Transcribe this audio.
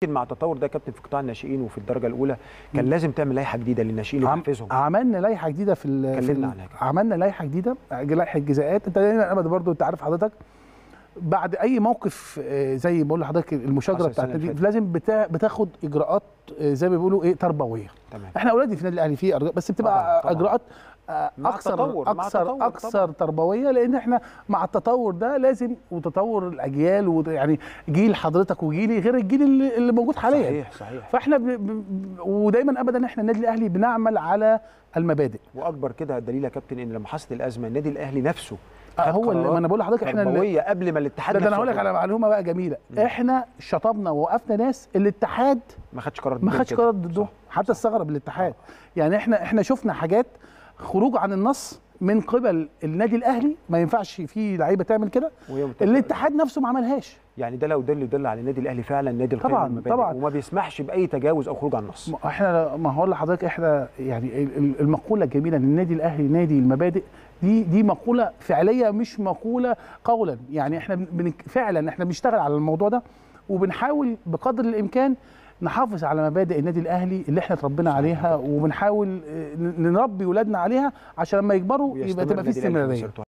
مع التطور ده يا كابتن في قطاع الناشئين وفي الدرجه الاولى كان لازم تعمل لائحه جديده للناشئين عم- يحفزهم عملنا لائحه جديده في ال في كلمنا ال عنها كده. عملنا لائحه جديده لائحه جزاءات انت دايما ابدا برضو انت عارف حضرتك بعد اي موقف آه، زي بقول لحضرتك المشاجره حصل بتاعت السنة اللي دي لازم بتا بتاخد اجراءات آه، زي ما بيقولوا ايه تربويه تمام احنا اولادي في النادي الاهلي في أرج- بس بتبقى طبعاً، طبعاً. اجراءات آه، مع اكثر التطور، مع اكثر التطور اكثر تربويه لان احنا مع التطور ده لازم وتطور الاجيال ويعني جيل حضرتك وجيلي غير الجيل اللي اللي موجود حاليا صحيح صحيح فاحنا ب... ب... ودايما ابدا احنا النادي الاهلي بنعمل على المبادئ واكبر كده دليل يا كابتن ان لما حصلت الازمه النادي الاهلي نفسه آه، خد هو اللي قرارات ما انا بقول لحضرتك احنا اللي... تربويه قبل ما الاتحاد ده, ده انا نفسه هقول لك ياخدها. على معلومه بقى جميله احنا شطبنا ووقفنا ناس الاتحاد ما خدش قرار ما ضد خدش كده. قرار ضده صح. حتى استغرب الاتحاد يعني احنا احنا شفنا حاجات خروج عن النص من قبل النادي الاهلي ما ينفعش فيه لعيبه تعمل كده وهي متفقة. الاتحاد نفسه ما عملهاش يعني ده لو دل يدل على النادي الاهلي فعلا نادي القيم طبعاً، والمبادئ طبعاً. وما بيسمحش باي تجاوز او خروج عن النص ما احنا ما هقول لحضرتك احنا يعني ال- ال- المقوله الجميله ان النادي الاهلي نادي المبادئ دي دي مقوله فعليه مش مقوله قولا يعني احنا بن فعلا احنا بنشتغل على الموضوع ده وبنحاول بقدر الامكان نحافظ على مبادئ النادي الاهلي اللي احنا اتربينا عليها وبنحاول اه، ن- نربي ولادنا عليها عشان لما يكبروا يبقى ويستمر تبقى في النادي الأهلي استمراريه مسيرته.